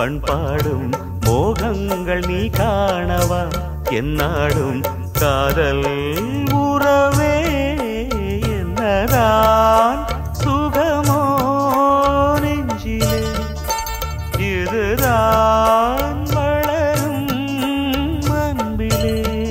பண்பாடும் மோகங்கள் நீ காணவா என்னாடும் காதல் உறவே என்னதான் சுகமோ நெஞ்சிலே இதுதான் வளரும் அன்பிலே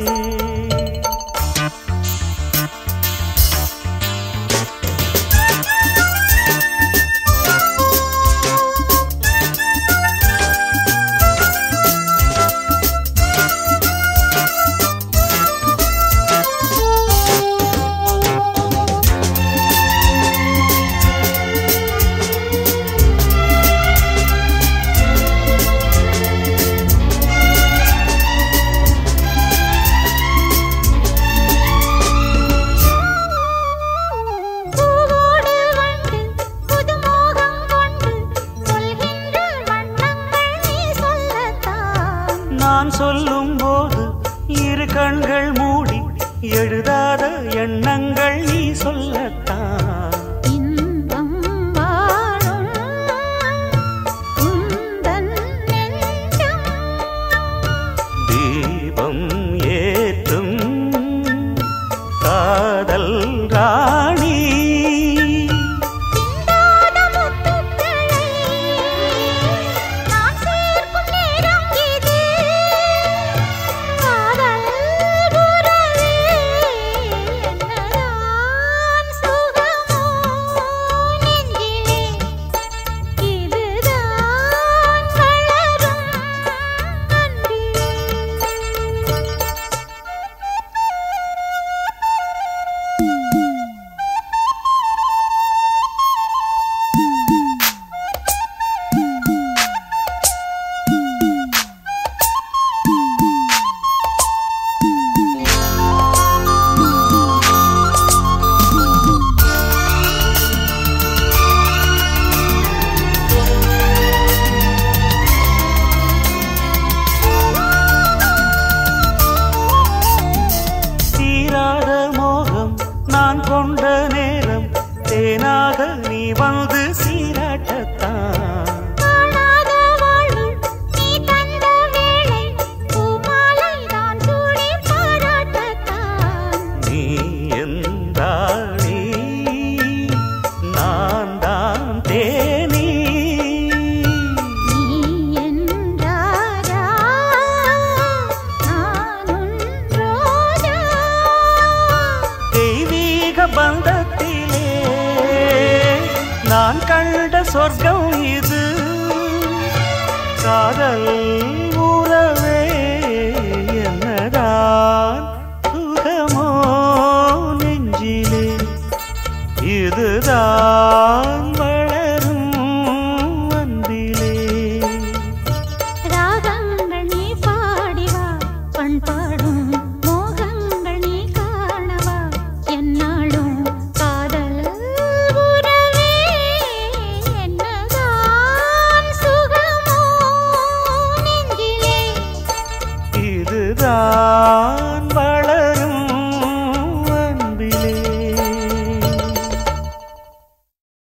பூவோடு வண்டு புதுமோகம் கொண்டு சொல்கின்ற வண்ணங்கள் நீ சொல்லத்தான் நான் சொல்லும் போது இரு கண்கள் மூடி எழுதாத எண்ணங்கள் நீ சொல்லத்தான் இன்பம் வாழும் உந்தன் நெஞ்சம் தீபம் ஏற்றும் காதல் ராணி சிந்தாத முத்துக்களை நான் சேர்க்கும் நேரம் இது காதல் உறவே என்னதான் சுகமோ நெஞ்சிலே இதுதான் வளரும் அன்பிலே தீராத மோகம் நான் கொண்ட நேரம் தேனாக நீ வந்து சீராட்டத்தான் காணாத வாழ்வு நீ தந்த வேளை பூமாலை தான் சூடி பாராட்டத்தான் நீ எந்தாளி நான் தான் தேனி நீ என்றாரா நான் உன் ரோஜா தெய்வீக பந்தத்திலே நான் கண்ட சொர்க்கம் இது காதல்